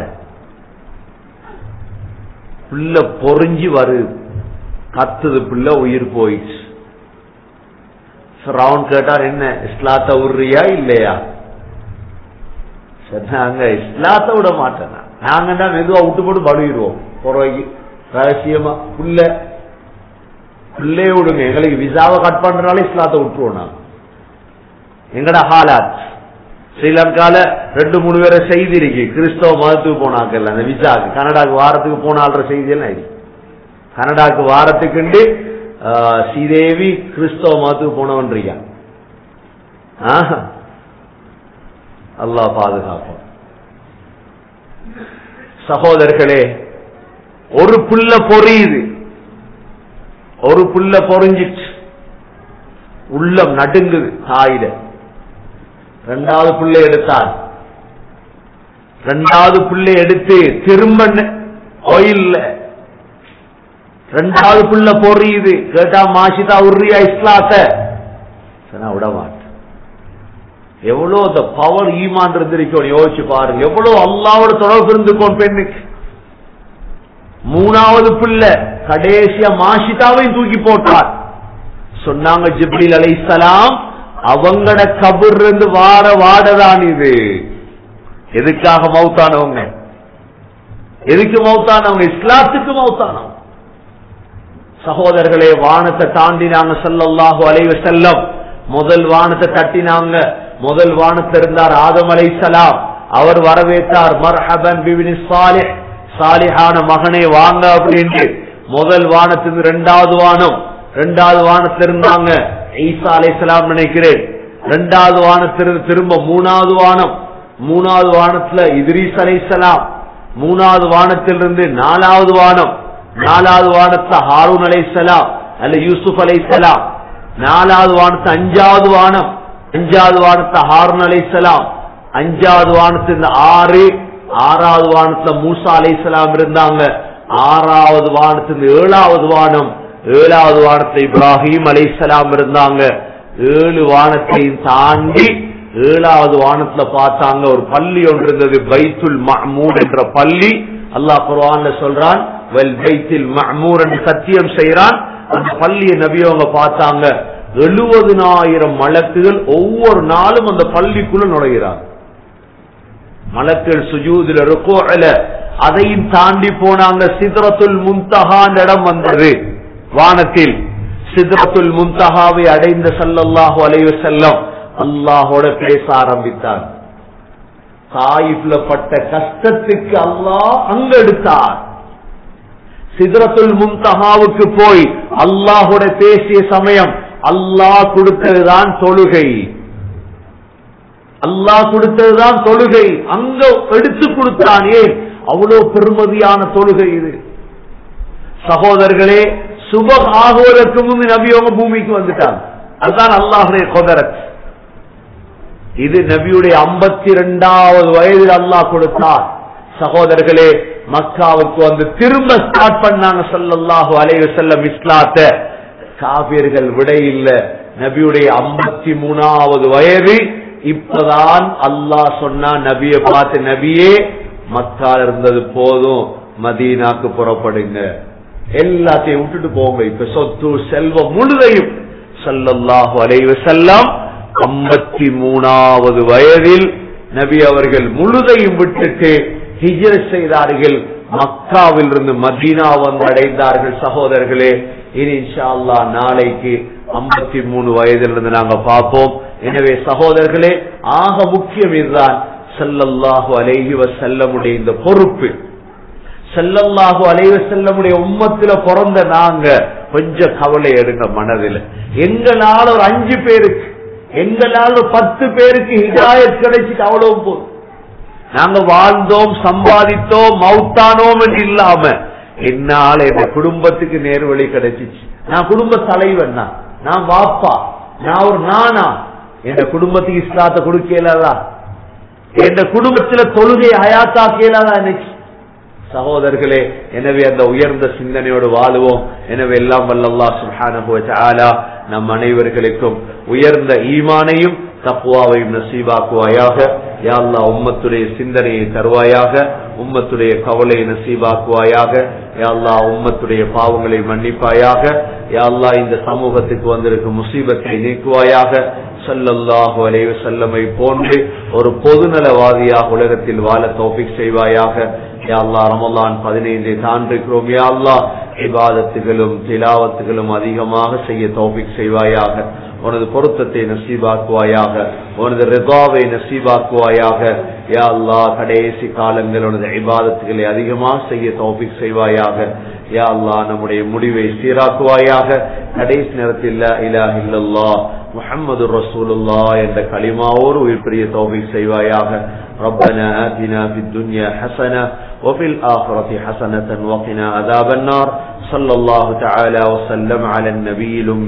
புல்ல பொறிஞ்சு வருது கத்துது புல்ல உயிர் போயிடுச்சு ரவுண்ட் கேட்டார் என்ன இஸ்லாத்த உர்றியா இல்லையா சொன்னாங்க இஸ்லாத்த விட மாட்டேன் நான். நாங்க தான் மெதுவா விட்டு போட்டு படுகிடுவோம் புறவைக்கு ரகசியமா புல்ல புள்ளைய விடுங்க எங்களுக்கு விசாவை கட் பண்றதுனால இஸ்லாத்தை விட்டுருவோம் நாங்க எங்கட ஹாலாத் ஸ்ரீலங்கால ரெண்டு மூணு பேரை செய்தி இருக்கு கிறிஸ்தவ மதத்துக்கு போனாக்கல்ல அந்த விசாக்கு கனடாக்கு வாரத்துக்கு போனால்ற செய்தி எல்லாம் இருக்கு கனடாக்கு வாரத்துக்குண்டு ஆஹ், ஸ்ரீதேவி கிறிஸ்தவ மதத்துக்கு போனவன்றியா அல்லாஹ் பாதுகாப்போம் சகோதரர்களே ஒரு புல்ல பொரியுது ஒரு புல்ல பொறிஞ்சிச்சு உள்ளம் நடுங்குது தாயில ரெண்டாவது புள்ளை எடுத்தார் ரெண்டாவது புள்ளை எடுத்து திரும்ப கோயில்ல ரெண்டாவது புள்ள பொறியுது கேட்டா மாஷிதா உர்ரியா இஸ்லாத்த சொன்னா விட மாட்டேன் எவ்வளவு அந்த பவர் ஈமான் இருந்திருக்கோம் யோசிச்சு பாருங்க எவ்வளவு அல்லாவோட தொடர்பு இருந்துக்கோம் பெண்ணுக்கு மூணாவது பிள்ளை கடைசியா மாஷிதாவையும் தூக்கி போட்டார் சொன்னாங்க ஜிப்ரீல் அலைசலாம் அவங்கட கபர் இருந்து வார வாடதான் இது எதுக்காக மௌத்தானவங்க எதுக்கு மௌத்தானவங்க இஸ்லாத்துக்கு மௌத்தானவங்க சகோதரர்களே வானத்தை தாண்டினாங்க ஸல்லல்லாஹு அலைஹி வஸல்லம் முதல் வானத்தை தட்டினாங்க முதல் வானத்தில் இருந்தார் ஆதம் அலைஹிஸ்ஸலாம் அவர் வரவேற்றார் மர்ஹபன் பிபினி சாலிஹ் சாலிஹான மகனே வாங்க அப்படின்ட்டு முதல் வானத்திலிருந்து இரண்டாவது வானம் இரண்டாவது வானத்தில் இருந்தாங்க ஈசா அலைஹிஸ்ஸலாம் நினைக்கிறேன் இரண்டாவது வானத்திலிருந்து திரும்ப மூணாவது வானம் மூணாவது வானத்துல இத்ரீஸ் அலைஹிஸ்ஸலாம் மூணாவது வானத்திலிருந்து நாலாவது வானம் நாலாவது வானத்துல ஹாரூன் அலைஹிஸ்ஸலாம் அல்ல யூசுப் அலைஹிஸ்ஸலாம் நாலாவது வானத்து அஞ்சாவது வானம் அஞ்சாவது வானத்துல ஹாரூன் அலைஹிஸ்ஸலாம் அஞ்சாவது வானத்துல ஆறு ஆறாவது வானத்துல மூசா அலைஹிஸ்ஸலாம் இருந்தாங்க ஆறாவது வானத்துல ஏழாவது வானம் ஏழாவது வானத்துல இப்ராஹிம் அலைஹிஸ்ஸலாம் இருந்தாங்க ஏழு வானத்தையும் தாண்டி ஏழாவது வானத்துல பார்த்தாங்க ஒரு பள்ளி ஒன்று இருந்தது பைத்துல் மஹ்மூத் என்ற பள்ளி அல்லாஹ் குர்ஆன்ல சொல்றான் வல் பைத்தில் மஹ்மூர் என்று சத்தியம் செய்யறான் அந்த பள்ளியை நபி அவங்க பார்த்தாங்க எழுபதுனாயிரம் மலக்குகள் ஒவ்வொரு நாளும் அந்த பள்ளிக்குள்ள நுழைகிறாங்க மலக்கள் சுஜூதுல ருக்கோல அதையும் தாண்டி போனாங்க சிதறத்துல் முன்தகான் இடம் வந்தது வானத்தில் சிதறத்துல் முன்தகாவை அடைந்த சல்லல்லாஹு அலைஹி செல்லம் அல்லாஹோட பேச ஆரம்பித்தார் தாயிப்ல பட்ட கஷ்டத்துக்கு அல்லாஹ் அங்க எடுத்தார் சிதறத்துல் முன்தகாவுக்கு போய் அல்லாஹோட பேசிய சமயம் அல்லாஹ் கொடுத்ததுதான் தொழுகை அல்லாஹ் கொடுத்ததுதான் தொழுகை அங்க எடுத்து கொடுத்தான் ஏன் அவ்வளவு பெருமதியான தொழுகை இது சகோதரர்களே சுபம் ஆகுவதற்கு முன்பு நபியவங்க பூமிக்கு வந்துட்டாங்க அதுதான் அல்லாஹுடைய கொதரத் இது நபியுடைய ஐம்பத்தி இரண்டாவது வயதில் அல்லாஹ் கொடுத்தார் சகோதரர்களே மக்காவுக்கு வந்து திரும்ப ஸ்டார்ட் பண்ணாங்க சொல்லல்லாஹு அலைஹி செல்லம் இஸ்லாத்த காபியர்கள் விட இல்ல நபியுடைய ஐம்பத்தி மூணாவது வயது இப்பதான் அல்லாஹ் சொன்னா நபியை பார்த்து நபியே மக்கால் இருந்தது போதும் மதீனாக்கு புறப்படுங்க எல்லாத்தையும் விட்டுட்டு போங்க இப்ப சொத்து செல்வம் முழுதையும் சல்லல்லாஹு அலைஹி செல்லம் ஐம்பத்தி மூணாவது வயதில் நபி அவர்கள் முழுதையும் விட்டுட்டு ஹிஜர் செய்தார்கள் மக்காவில் இருந்து மதீனா வந்து அடைந்தார்கள் சகோதரர்களே இனி இன்ஷா அல்லாஹ் நாளைக்கு ஐம்பத்தி மூணு வயதிலிருந்து நாங்க பார்ப்போம் எனவே சகோதரர்களே ஆக முக்கியம் இதுதான் செல்லல்லாஹு அலைஹி வசல்லமுடைய இந்த பொறுப்பு செல்லல்லாஹு அலைவ செல்லமுடைய உம்மத்தில பிறந்த நாங்க கொஞ்சம் கவலை எடுங்க மனதில் எங்களால ஒரு அஞ்சு பேருக்கு எங்களால ஒரு பத்து பேருக்கு ஹிதாயத் கிடைச்சிட்டு அவ்வளவு போதும் நாங்க வாழ்ந்தோம் சம்பாதித்தோம் மௌத்தானோம் என்று இல்லாம என்னால என் குடும்பத்துக்கு நேர்வழி கிடைச்சிச்சு நான் குடும்ப தலைவன் தான் நான் வாப்பா நான் ஒரு நானா என் குடும்பத்துக்கு இஸ்லாத்தை கொடுக்கலதா என் குடும்பத்துல தொழுகை ஹயாத்தாக்கலதா இன்னைக்கு சகோதரர்களே எனவே அந்த உயர்ந்த சிந்தனையோடு வாழுவோம் எனவே எல்லாம் வல்லல்லா சுஹானஹு தஆலா நம் அனைவர்களுக்கும் உயர்ந்த ஈமானையும் தப்புவாவையும் நசீபாக்குவாயாக யா அல்லாஹ் உம்மத்துடைய சிந்தனையை தருவாயாக உம்மத்துடைய கவலை நசீபாக்குவாயாக யா அல்லாஹ் உம்மத்துடைய பாவங்களை மன்னிப்பாயாக யா அல்லாஹ் இந்த சமூகத்துக்கு வந்திருக்கும் முசீபத்தை நீக்குவாயாக சல்லல்லாஹு அலைஹி வஸல்லமை போன்று ஒரு பொதுநலவாதியாக உலகத்தில் வாழ தௌஃபீக் செய்வாயாக யா அல்லாஹ் ரமலான் பதினைந்தை தாண்டிருக்கிறோம் யா அல்லாஹ் இபாதத்துகளும் திலாவத்துகளும் அதிகமாக செய்ய தௌஃபீக் செய்வாயாக உனது பொருத்தத்தை நசீபாக்குவாயாக உனது ரிதாவை நசீபாக்குவாயாக யா அல்லாஹ் கடைசி காலங்கள் உனது இபாதத்துகளை அதிகமாக செய்ய தௌஃபீக் செய்வாயாக யா அல்லாஹ் நம்முடைய முடிவை சீராக்குவாயாக கடைசி நேரத்தில் லா இலாஹ இல்லல்லாஹ் முஹம்மது ரசூலுல்லாஹ் என்ற களிமாவோடு உயிர் பெரிய தௌஃபீக் செய்வாயாக ربنا آتنا في الدنيا حسنة وفي الآخرة حسنة وقنا عذاب النار صلى الله تعالى وسلم على النبي الأمي